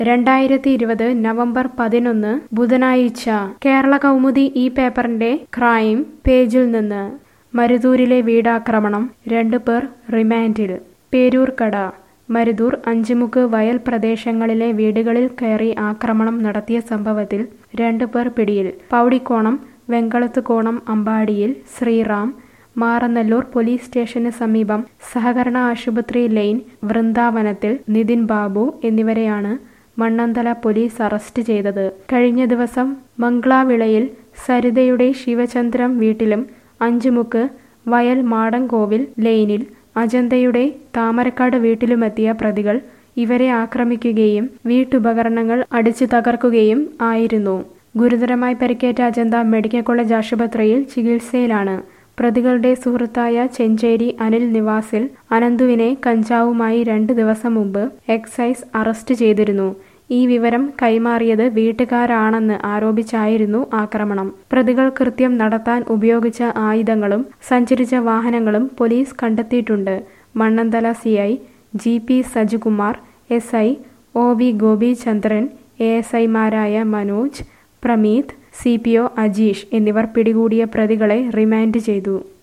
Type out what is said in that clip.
രണ്ടായിരത്തി ഇരുപത് നവംബർ പതിനൊന്ന് ബുധനാഴ്ച കേരള കൗമുദി ഈ പേപ്പറിന്റെ ക്രൈം പേജിൽ നിന്ന് മരുതൂരിലെ വീടാക്രമണം രണ്ടു പേർ റിമാൻഡിൽ പേരൂർക്കട മരുതൂർ അഞ്ചുമുക്ക് വയൽ പ്രദേശങ്ങളിലെ വീടുകളിൽ കയറി ആക്രമണം നടത്തിയ സംഭവത്തിൽ രണ്ടു പേർ പിടിയിൽ പൗടിക്കോണം വെങ്കളത്തുകോണം അമ്പാടിയിൽ ശ്രീറാം മാറനല്ലൂർ പോലീസ് സ്റ്റേഷന് സമീപം സഹകരണ ആശുപത്രി ലൈൻ വൃന്ദാവനത്തിൽ നിതിൻ ബാബു എന്നിവരെയാണ് മണ്ണന്തല പോലീസ് അറസ്റ്റ് ചെയ്തത് കഴിഞ്ഞ ദിവസം മംഗ്ലാവിളയിൽ സരിതയുടെ ശിവചന്ദ്രം വീട്ടിലും അഞ്ചുമുക്ക് വയൽ മാടൻകോവിൽ ലൈനിൽ അജന്തയുടെ താമരക്കാട് വീട്ടിലുമെത്തിയ പ്രതികൾ ഇവരെ ആക്രമിക്കുകയും വീട്ടുപകരണങ്ങൾ അടിച്ചു തകർക്കുകയും ആയിരുന്നു ഗുരുതരമായി പരിക്കേറ്റ അജന്ത മെഡിക്കൽ കോളേജ് ആശുപത്രിയിൽ ചികിത്സയിലാണ് പ്രതികളുടെ സുഹൃത്തായ ചെഞ്ചേരി അനിൽ നിവാസിൽ അനന്തുവിനെ കഞ്ചാവുമായി രണ്ട് ദിവസം മുമ്പ് എക്സൈസ് അറസ്റ്റ് ചെയ്തിരുന്നു ഈ വിവരം കൈമാറിയത് വീട്ടുകാരാണെന്ന് ആരോപിച്ചായിരുന്നു ആക്രമണം പ്രതികൾ കൃത്യം നടത്താൻ ഉപയോഗിച്ച ആയുധങ്ങളും സഞ്ചരിച്ച വാഹനങ്ങളും പോലീസ് കണ്ടെത്തിയിട്ടുണ്ട് Mannanthala C I G P Sajikumar S I O V Gopichandran A S ഐമാരായ Manoj Prameeth C P O Ajeesh എന്നിവർ പിടികൂടിയ പ്രതികളെ റിമാൻഡ് ചെയ്തു